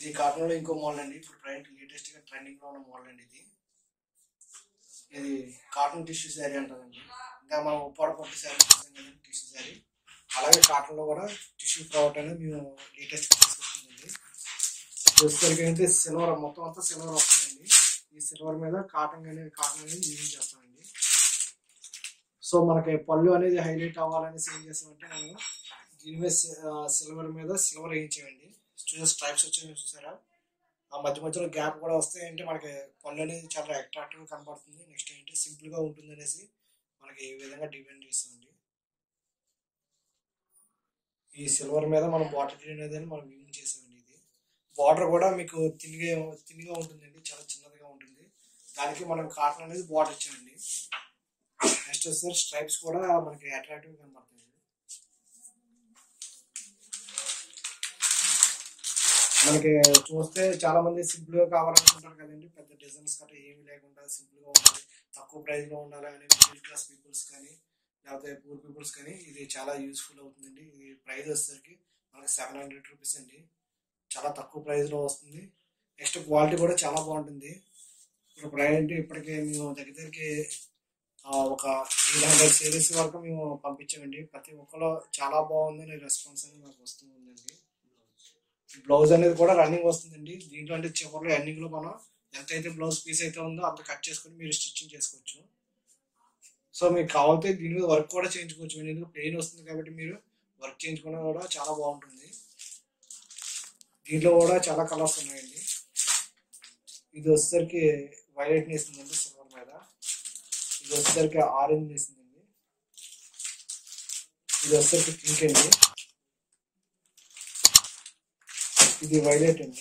ఇది కాటన్ లో ఇంకో మోడల్ అండి ఇప్పుడు ప్రజెంట్ లేటెస్ట్ గా ట్రెండింగ్ లో ఉన్న మోడల్ అండి ఇది ఇది కాటన్ టిష్యూ శారీ అంటారండి ఇంకా మనం ఉప్పాడ పట్టు శారీ చూసాం కదండి టిష్యూ శారీ అలాగే కాటన్ లో కూడా టిష్యూ ప్రోడక్ట్ అనేది మేము లేటెస్ట్ తీసుకొస్తుందండి వచ్చేసరికి అయితే సిల్వర్ మొత్తం అంతా సిల్వర్ వస్తుందండి ఈ సిల్వర్ మీద కాటన్ అనేది కాటన్ అనేది యూజ్ చేస్తామండి సో మనకి పళ్ళు అనేది హైలైట్ అవ్వాలనేసి ఏం చేస్తామంటే మనం దీని మీద సిల్వర్ మీద సిల్వర్ వేయించామండి చూసే స్ట్రైప్స్ వచ్చాయి చూసారా ఆ మధ్య మధ్యలో గ్యాప్ కూడా వస్తే ఏంటి మనకి పళ్ళు అనేది చాలా అట్రాక్టివ్ గా కనపడుతుంది నెక్స్ట్ ఏంటి సింపుల్ గా ఉంటుంది అనేసి మనకి ఈ విధంగా డిజైన్ చేస్తామండి ఈ సిల్వర్ మీద మనం బాటిల్ గ్రీన్ అనేది మనం యూజ్ చేసామండి ఇది బార్డర్ కూడా మీకు తినిగా తినిగా ఉంటుందండి చాలా చిన్నదిగా ఉంటుంది దానికి మనం కాటన్ అనేది బార్డర్ ఇచ్చామండి నెక్స్ట్ వచ్చేసరికి స్ట్రైప్స్ కూడా మనకి అట్రాక్టివ్ కనబడుతుంది మనకి చూస్తే చాలా మంది సింపుల్ గా కావాలనుకుంటారు కదండి పెద్ద డిజైన్స్ గట్రా ఏమీ లేకుండా సింపుల్ గా ఉండాలి తక్కువ ప్రైస్ లో ఉండాలి అని మిడిల్ క్లాస్ పీపుల్స్ కానీ లేకపోతే పూర్ పీపుల్స్ కానీ ఇది చాలా యూస్ఫుల్ అవుతుందండి ఇది ప్రైస్ వచ్చేసరికి మనకి సెవెన్ హండ్రెడ్ రూపీస్ అండి చాలా తక్కువ ప్రైస్ లో వస్తుంది నెక్స్ట్ క్వాలిటీ కూడా చాలా బాగుంటుంది ఇప్పుడు ప్రజెంట్ ఇప్పటికే మేము దగ్గర దగ్గరికి ఆ, ఒక ఎయిట్ హండ్రెడ్ సిరీస్ వరకు మేము పంపించామండి ప్రతి ఒక్కరు చాలా బాగుందని రెస్పాన్స్ అనేది మాకు వస్తూ ఉందండి బ్లౌజ్ అనేది కూడా రన్నింగ్ వస్తుందండి దీంట్లో అంటే చివరిలో ఎండింగ్ లో మనం ఎంత అయితే బ్లౌజ్ పీస్ అయితే ఉందో అంత కట్ చేసుకొని మీరు స్టిచ్చింగ్ చేసుకోవచ్చు సో మీకు కావాలంటే దీని మీద వర్క్ కూడా చేయించుకోవచ్చు ఎందుకంటే ప్లెయిన్ వస్తుంది కాబట్టి మీరు వర్క్ చేయించుకున్నా కూడా చాలా బాగుంటుంది దీంట్లో కూడా చాలా కలర్స్ ఉన్నాయండి ఇది వచ్చేసరికి వైలెట్ వేసిందండి సిల్వర్ మీద ఇది వచ్చేసరికి ఆరెంజ్ వేసిందండి ఇది వచ్చేసరికి పింక్ అండి ఇది వైలెట్ అండి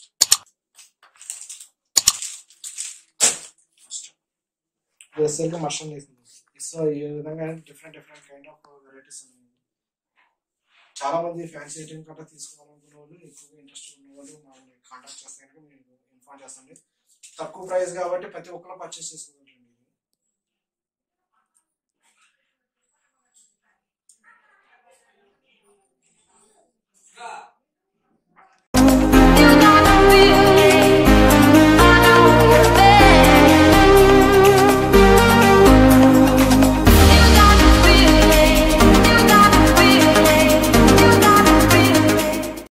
ఇది వచ్చేసరికి మష్రూమ్ వేసింది సో ఈ విధంగా different different kind of varieties ఉన్నాయి చాలా మంది ఫ్యాన్సీ ఐటమ్ కట్లా తీసుకోవాలనుకునే వాళ్ళు ఎక్కువగా ఇంట్రెస్ట్ ఉన్న వాళ్ళు మమ్మల్ని కాంటాక్ట్ చేస్తే కనుక మీకు ఇన్ఫార్మ్ చేస్తాండి తక్కువ ప్రైస్ కాబట్టి ప్రతి ఒక్కరు పర్చేస్ చేసుకోగలరు